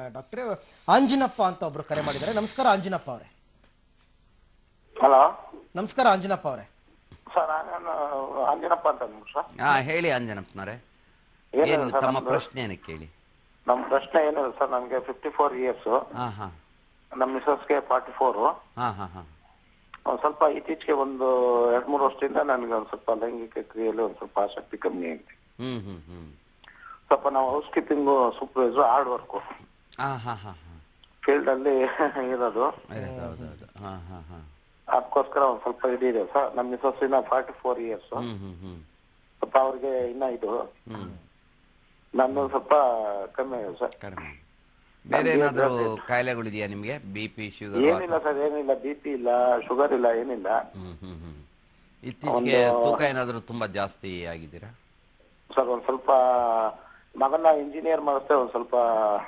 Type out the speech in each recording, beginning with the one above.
ಡಾಕ್ಟ್ರೆ ಆಂಜಿನಪ್ಪ ಅಂತ ಒಬ್ರು ಕರೆ ಮಾಡಿದ್ದಾರೆ ನಮಸ್ಕಾರ ಆಂಜಿನಪ್ಪ ಅವರೇ ಹಲೋ ನಮಸ್ಕಾರ ಆಂಜಿನಪ್ಪ ಅವರೇ ಸರ್ ನಾನು ಅಂಜನಪ್ಪ ಅಂತ ಅಂದ್ಬಿಟ್ಟು ಸರ್ ಹಾ ಹೇಳಿ ಅಂಜನಪ್ಪನವರೇ ಏನಿಲ್ಲ ಏನು ಸರ್ ತಮ್ಮ ನಮ್ದು- ಪ್ರಶ್ನೆಯನ್ನು ಕೇಳಿ ನಮ್ಮ ಪ್ರಶ್ನೆ ಏನಿಲ್ಲ ಸರ್ ನನಗೆ ಫಿಫ್ಟಿ ಫೋರ್ ಇಯರ್ಸ್ ಹಾ ಹಾ ನಮ್ಮ ಮಿಸಸ್ಗೆ ಫಾರ್ಟಿ ಫೋರ್ ಹಾ ಹಾ ಹಾ ಒಂದ್ ಸ್ವಲ್ಪ ಇತ್ತೀಚೆಗೆ ಒಂದು ಎರಡ್ ಮೂರು ವರ್ಷದಿಂದ ನನಗೆ ಒಂದ್ ಸ್ವಲ್ಪ ಲೈಂಗಿಕ ಕ್ರಿಯೆಯಲ್ಲಿ ಒಂದ್ ಸ್ವಲ್ಪ ಆಸಕ್ತಿ ಕಮ್ಮಿ ಆಗಿದೆ ಹ್ಮ್ ಹ್ಮ್ ಹ್ಮ್ ಸ್ವಲ್ಪ ನಾವು housekeeping supervisor hard work ಹಾ ಹಾ ಹಾ ಹಾ ಫೀಲ್ಡ್ ಅಲ್ಲಿ ಇರೋದು ಹೌದು ಹೌದು ಹೌದು ಹಾ ಹಾ ಹಾ ಅದಕ್ಕೋಸ್ಕರ ಒಂದ್ ಸ್ವಲ್ಪ ಇದೆ ಸರ್ ನಮ್ಮ ಮಿಸಸ್ ಇನ್ನ ಫಾರ್ಟಿ ಫೋರ್ ಇಯರ್ಸ್ ಹ್ಮ್ ಹ್ಮ್ ಹ್ಮ್ ಸ್ವಲ್ಪ ಅವ್ರಿಗೆ ಇನ್ನ ಇದು ಹ್ಮ್ ನನ್ನ ಸ್ವಲ್ಪ ಕಮ್ಮಿ ಆಗಿದೆ ಸರ್ ಕಡಿಮೆ ಬೇರೆ ಏನಾದರೂ ಕಾಯಿಲೆಗಳಿದೆಯಾ ನಿಮಗೆ ಬಿ ಪಿ ಶುಗರ್ ಏನಿಲ್ಲ ಸರ್ ಏನಿಲ್ಲ ಬಿ ಪಿ ಇಲ್ಲ ಶುಗರ್ ಇಲ್ಲ ಏನಿಲ್ಲ ಹ್ಮ್ ಹ್ಮ್ ಹ್ಮ್ ಇತ್ತೀಚೆಗೆ ತೂಕ ಏನಾದರೂ ತುಂಬಾ ಜಾಸ್ತಿ ಆಗಿದ್ದೀರಾ ಸರ್ ಒಂದ್ ಸ್ವಲ್ಪ ಮಗನ ಇಂಜಿನಿಯರ್ ಮಾಡಿస్తే ಒಂದ್ ಸ್ವಲ್ಪ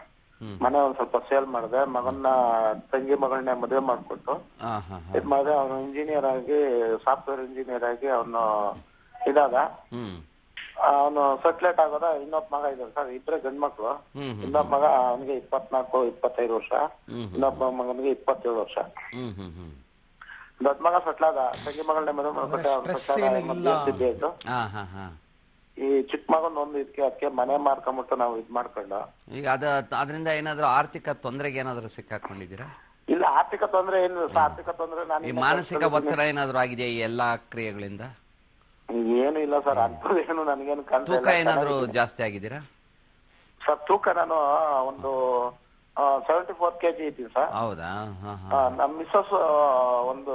ಮನೆ ಒಂದ್ ಸ್ವಲ್ಪ ಸೇಲ್ ಮಾಡಿದೆ ಮಗನ್ನ ತಂಗಿ ಮಗಳನ್ನೇ ಮದುವೆ ಮಾಡ್ಕೊಟ್ಟು ಹಾ ಹಾ ಹಾ ಇದ್ ಮಾಡಿದೆ ಅವನು ಇಂಜಿನಿಯರ್ ಆಗಿ ಸಾಫ್ಟ್ವೇರ್ ಇಂಜಿನಿಯರ್ ಆಗಿ ಅವನು ಇದಾದ ಹ್ಮ್ ಅವನು ಸೆಟ್ಲೇಟ್ ಆಗೋದ ಇನ್ನೊಬ್ಬ ಮಗ ಇದ್ದಾನೆ ಸರ್ ಇಬ್ರೆ ಗಂಡ್ ಮಕ್ಳು ಹ್ಮ್ ಹ್ಮ್ ಇನ್ನೊಬ್ಬ ಮಗ ಅವನಿಗೆ ಇಪ್ಪತ್ನಾಲ್ಕು ಇಪ್ಪತ್ತೈದು ವರ್ಷ ಹ್ಮ್ ಇನ್ನೊಬ್ಬ ಮಗನಿಗೆ ಇಪ್ಪತ್ತೇಳು ವರ್ಷ ಹ್ಮ್ ಹ್ಮ್ ಹ್ಮ್ ದೊಡ್ಡ ಮಗ ಸೆಟ್ಲಾದ ತಂಗಿ ಮಗಳನ್ನೇ ಮದುವೆ ಮಾಡ್ಕೊಟ್ಟೆ ಅವ್ನು stress ಸೆಟ್ಲಾದ ಏನಿಲ್ಲ. ಮಧ್ಯೆ ಆಯ್ತು ಹಾ ಹಾ ಹಾ ಈ ಚಿಕ್ಕ ಮಗನ್ ಒಂದು ಇದಕ್ಕೆ ಅದಕ್ಕೆ ಮನೆ ಮಾರ್ಕೊಂಬಿಟ್ಟು ನಾವು ಇದ್ ಮಾಡ್ಕೊಂಡು ಈಗ ಅದ ಅದರಿಂದ ಏನಾದರೂ ಆರ್ಥಿಕ ತೊಂದರೆಗೆ ಏನಾದರೂ ಸಿಕ್ಕಾಕೊಂಡಿದ್ದೀರಾ ಇಲ್ಲ ಆರ್ಥಿಕ ತೊಂದ್ರೆ ಏನಿಲ್ಲ ಸರ್ ಆರ್ಥಿಕ ತೊಂದ್ರೆ ಈ ನಾನು ಮಾನಸಿಕ ಒತ್ತಡ ಏನಾದರೂ ಆಗಿದೆಯಾ ಈ ಎಲ್ಲಾ ಕ್ರಿಯೆಗಳಿಂದ ಏನು ಇಲ್ಲ ಸರ್ ಅಂಥದ್ದು ಏನು ನನಗೇನು ಕಾಣ್ತಾ ತೂಕ ಇಲ್ಲ ಏನಾದರೂ ಜಾಸ್ತಿ ಆಗಿದ್ದೀರಾ ಸರ್ ತೂಕ ನಾನು ಒಂದು ಸೆವೆಂಟಿ ಫೋರ್ ಕೆಜಿ ಇದ್ದೀನಿ ಸರ್ ಹೌದಾ ಹಾ ಹಾ ಆ, ನಮ್ ಮಿಸ್ಸಸ್ ಒಂದು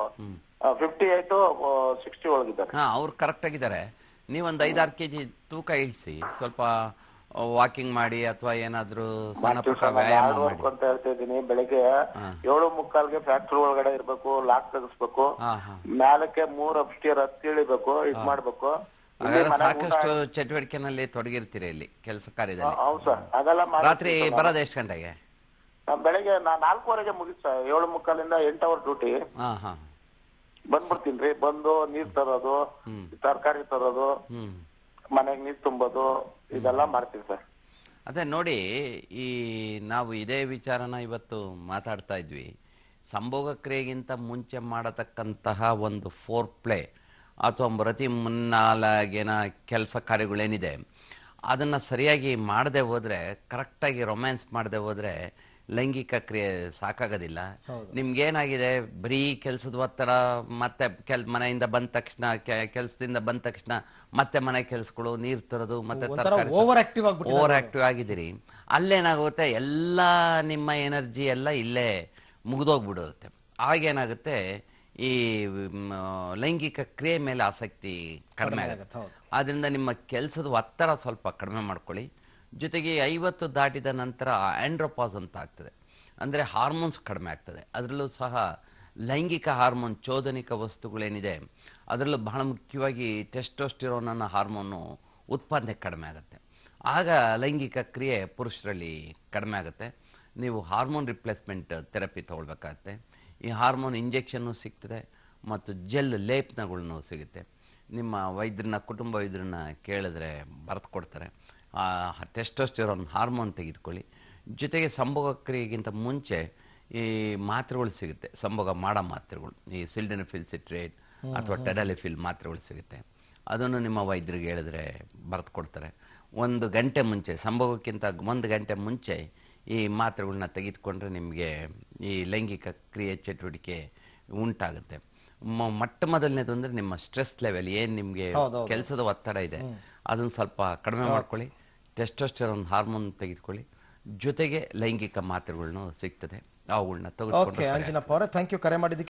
ಫಿಫ್ಟಿ ಏಟ್ ಸಿಕ್ಸ್ಟಿ ಒಳಗಿದ್ದಾರೆ ಹಾ ಅವ್ರು ಕರೆಕ್ಟ್ ಆಗಿದ್ದಾರೆ ನೀವೊಂದು ಐದಾರು ಕೆ ಜಿ ತೂಕ ಇಳಿಸಿ ಸ್ವಲ್ಪ ವಾಕಿಂಗ್ ಮಾಡಿ ಅಥವಾ ಏನಾದರೂ ಸಣ್ಣ ಪುಟ್ಟ ವ್ಯಾಯಾಮ ಹಾರ್ಡ್ ಮಾಡಿ ವರ್ಕ್ ಅಂತ ಹೇಳ್ತಾ ಇದ್ದೀನಿ ಬೆಳಿಗ್ಗೆ ಏಳು ಮುಕ್ಕಾಲ್ಗೆ ಫ್ಯಾಕ್ಟ್ರಿ ಒಳಗಡೆ ಇರ್ಬೇಕು ಲಾಕ್ ತೆಗಿಸ್ಬೇಕು ಹಾ ಹಾ ಮ್ಯಾಲಕ್ಕೆ ಮೂರ್ ಅಪ್ಸ್ಟಿಯರ್ ಹತ್ತಿ ಇಳಿಬೇಕು ಇದ್ ಮಾಡ್ಬೇಕು ಇಲ್ಲಿ ಹಾಗಾದ್ರೆ ಮನೆಗ್ ಊಟ- ಸಾಕಷ್ಟು ಚಟುವಟಿಕೆನಲ್ಲಿ ತೊಡಗಿರ್ತೀರಿ ಇಲ್ಲಿ ಕೆಲಸ ಕಾರ್ಯದಲ್ಲಿ ಹೌದು ಸರ್ ಅದೆಲ್ಲ ಮಾಡಿ ರಾತ್ರಿ ಬರೋದು ಎಷ್ಟು ಗಂಟೆಗೆ ನಾನ್ ಬೆಳಿಗ್ಗೆ ನಾ ನಾಲ್ಕೂವರೆಗೆ ಮುಗಿತ್ ಸರ್ ಏಳು ಮುಕ್ಕಾಲಿಂದ ಎಂಟು ಅವರ್ ಡ್ಯೂಟಿ ಹಾ ಹಾ ಬಂದ್ಬಿಡ್ತೀನಿ ಬಂದು ನೀರ್ ತರೋದು ತರಕಾರಿ ತರೋದು ಹ್ಮ್ ಮನೆಗ್ ನೀರ್ ತುಂಬೋದು ಇದೆಲ್ಲ ಮಾಡ್ತೀನಿ ಸರ್ ಅದೇ ನೋಡಿ ಈ ನಾವು ಇದೇ ವಿಚಾರನ ಇವತ್ತು ಮಾತಾಡ್ತಾ ಇದ್ವಿ ಸಂಭೋಗ ಕ್ರಿಯೆಗಿಂತ ಮುಂಚೆ ಮಾಡತಕ್ಕಂತಹ ಒಂದು ಫೋರ್ ಪ್ಲೇ ಅಥವಾ ಪ್ರತಿ ಮುನ್ನಾಲಾಗಿನ ಕೆಲಸ ಕಾರ್ಯಗಳೇನಿದೆ ಅದನ್ನು ಸರಿಯಾಗಿ ಮಾಡದೆ ಹೋದರೆ ಕರೆಕ್ಟಾಗಿ ರೊಮ್ಯಾನ್ಸ್ ಮಾಡದೆ ಹೋದರೆ ಲೈಂಗಿಕ ಕ್ರಿಯೆ ಸಾಕಾಗೋದಿಲ್ಲ ನಿಮ್ಗೇನಾಗಿದೆ ಬರೀ ಕೆಲಸದ ಒತ್ತಡ ಮತ್ತೆ ಕೆಲ್ ಮನೆಯಿಂದ ಬಂದ ತಕ್ಷಣ ಕೆಲಸದಿಂದ ಬಂದ ತಕ್ಷಣ ಮತ್ತೆ ಮನೆ ಕೆಲಸಗಳು ನೀರು ತರೋದು ಮತ್ತೆ ಒಂಥರ ತರಕಾರಿ ಓವರ್ ಆಕ್ಟಿವ್ ಆಗ್ಬಿಟ್ಟು ಓವರ್ ಆಕ್ಟಿವ್ ಆಗಿದ್ದೀರಿ ಅಲ್ಲೇನಾಗುತ್ತೆ ಎಲ್ಲ ನಿಮ್ಮ ಎನರ್ಜಿ ಎಲ್ಲ ಇಲ್ಲೇ ಮುಗಿದೋಗ್ಬಿಡುತ್ತೆ ಆಗೇನಾಗುತ್ತೆ ಈ ಮ್, ಲೈಂಗಿಕ ಕ್ರಿಯೆ ಮೇಲೆ ಆಸಕ್ತಿ ಕಡಿಮೆ ಆಗುತ್ತೆ ಹೌದು. ಆದ್ರಿಂದ ನಿಮ್ಮ ಕೆಲಸದ ಒತ್ತಡ ಸ್ವಲ್ಪ ಕಡಿಮೆ ಮಾಡ್ಕೊಳ್ಳಿ ಜೊತೆಗೆ ಐವತ್ತು ದಾಟಿದ ನಂತರ ಆಂಡ್ರೋಪಾಸ್ ಅಂತ ಆಗ್ತದೆ ಅಂದರೆ ಹಾರ್ಮೋನ್ಸ್ ಕಡಿಮೆ ಆಗ್ತದೆ ಅದರಲ್ಲೂ ಸಹ ಲೈಂಗಿಕ ಹಾರ್ಮೋನ್ ಚೋದನಿಕ ವಸ್ತುಗಳೇನಿದೆ ಅದರಲ್ಲೂ ಬಹಳ ಮುಖ್ಯವಾಗಿ ಟೆಸ್ಟೋಸ್ಟಿರೋನ್ ಅನ್ನೋ ಹಾರ್ಮೋನು ಉತ್ಪಾದನೆ ಕಡಿಮೆ ಆಗುತ್ತೆ ಆಗ ಲೈಂಗಿಕ ಕ್ರಿಯೆ ಪುರುಷರಲ್ಲಿ ಕಡಿಮೆ ಆಗುತ್ತೆ ನೀವು ಹಾರ್ಮೋನ್ ರಿಪ್ಲೇಸ್ಮೆಂಟ್ ಥೆರಪಿ ತೊಗೊಳ್ಬೇಕಾಗತ್ತೆ ಈ ಹಾರ್ಮೋನ್ ಇಂಜೆಕ್ಷನ್ನು ಸಿಗ್ತದೆ ಮತ್ತು ಜೆಲ್ ಲೇಪನಗಳನ್ನು ಸಿಗುತ್ತೆ ನಿಮ್ಮ ವೈದ್ಯರನ್ನ ಕುಟುಂಬ ವೈದ್ಯರನ್ನ ಕೇಳಿದ್ರೆ ಬರೆದು ಕೊಡ್ತಾರೆ ಟೆಸ್ಟೋಸ್ಟಿರೋನ್ ಹಾರ್ಮೋನ್ ತೆಗೆದುಕೊಳ್ಳಿ ಜೊತೆಗೆ ಸಂಭೋಗ ಕ್ರಿಯೆಗಿಂತ ಮುಂಚೆ ಈ ಮಾತ್ರೆಗಳು ಸಿಗುತ್ತೆ ಸಂಭೋಗ ಮಾಡೋ ಮಾತ್ರೆಗಳು ಈ ಸಿಲ್ಡೆನಫಿಲ್ ಸಿಟ್ರೇಟ್ ಅಥವಾ ಟೆಡಲಿಫಿಲ್ ಮಾತ್ರೆಗಳು ಸಿಗುತ್ತೆ ಅದನ್ನು ನಿಮ್ಮ ವೈದ್ಯರಿಗೆ ಹೇಳಿದ್ರೆ ಬರೆದು ಕೊಡ್ತಾರೆ ಒಂದು ಗಂಟೆ ಮುಂಚೆ ಸಂಭೋಗಕ್ಕಿಂತ ಒಂದು ಗಂಟೆ ಮುಂಚೆ ಈ ಮಾತ್ರೆಗಳನ್ನ ತೆಗೆದುಕೊಂಡ್ರೆ ನಿಮಗೆ ಈ ಲೈಂಗಿಕ ಕ್ರಿಯೆ ಚಟುವಟಿಕೆ ಉಂಟಾಗುತ್ತೆ ಮ- ಮೊಟ್ಟ ಮೊದಲನೇದು ಅಂದರೆ ನಿಮ್ಮ ಸ್ಟ್ರೆಸ್ ಲೆವೆಲ್ ಏನು ನಿಮಗೆ ಹೌದೌದು. ಕೆಲಸದ ಒತ್ತಡ ಇದೆ ಅದನ್ನು ಸ್ವಲ್ಪ ಕಡಿಮೆ ಮಾಡ್ಕೊಳ್ಳಿ ಟೆಸ್ಟೋಸ್ಟೆರೋನ್ ಹಾರ್ಮೋನ್ ತೆಗೆದುಕೊಳ್ಳಿ ಜೊತೆಗೆ ಲೈಂಗಿಕ ಮಾತ್ರೆಗಳನ್ನು ಸಿಗ್ತದೆ ಅವುಗಳನ್ನ ಓಕೆ ತೆಗೆದುಕೊಂಡು ಅಂಜನಪ್ಪ ಅವರೇ ಥ್ಯಾಂಕ್ ಯು ಕರೆ ಮಾಡಿದ್ದಕ್ಕೆ